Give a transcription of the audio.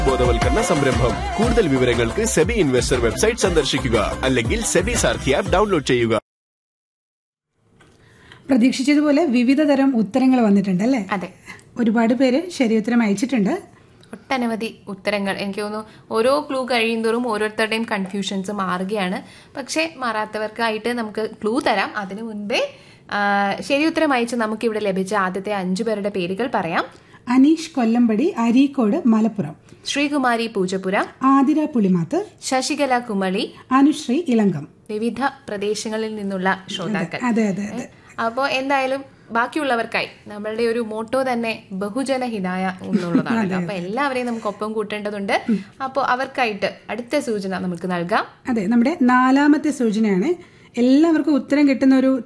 ബോധവൽക്കരണ സംരംഭം കൂടുതൽ വിവരങ്ങൾക്ക് സെബി ഇൻവെസ്റ്റർ വെബ്സൈറ്റ് സന്ദർശിക്കുക അല്ലെങ്കിൽ സെബി സാർഥി ആപ്പ് ഡൗൺലോഡ് ചെയ്യുക പ്രതീക്ഷിച്ചതുപോലെ വിവിധ തരം ഉത്തരങ്ങൾ വന്നിട്ടുണ്ട് അല്ലേ അതെ ഒരുപാട് പേര് ശരിയുത്തരം അയച്ചിട്ടുണ്ട് ഒട്ടനവധി ഉത്തരങ്ങൾ എനിക്ക് തോന്നുന്നു ഓരോ ക്ലൂ കഴിയുന്തോറും ഓരോരുത്തരുടെയും കൺഫ്യൂഷൻസ് മാറുകയാണ് പക്ഷേ മാറാത്തവർക്കായിട്ട് നമുക്ക് ക്ലൂ തരാം അതിനു മുൻപേ ആ, ശരി ഉത്തരം അയച്ച് നമുക്കിവിടെ ലഭിച്ച ആദ്യത്തെ അഞ്ചു പേരുടെ പേരുകൾ പറയാം അനീഷ് കൊല്ലമ്പടി അരീക്കോട് മലപ്പുറം ശ്രീകുമാരി പൂജപ്പുര ആതിര പുളിമാത്ത് ശശികല കുമളി അനുശ്രീ ഇളങ്കം വിവിധ പ്രദേശങ്ങളിൽ നിന്നുള്ള ശ്രോതാക്കൾ അതെ അതെ അതെ അപ്പോൾ എന്തായാലും ബാക്കിയുള്ളവർക്കായി നമ്മളുടെ ഒരു മോട്ടോ തന്നെ ബഹുജന ഹിതായ എന്നുള്ളതാണ് അപ്പൊ എല്ലാവരെയും നമുക്ക് ഒപ്പം കൂട്ടേണ്ടതുണ്ട് അപ്പോൾ അവർക്കായിട്ട് അടുത്ത സൂചന നമുക്ക് നൽകാം അതെ നമ്മുടെ നാലാമത്തെ സൂചനയാണ് എല്ലാവർക്കും ഉത്തരം കിട്ടുന്ന ഒരു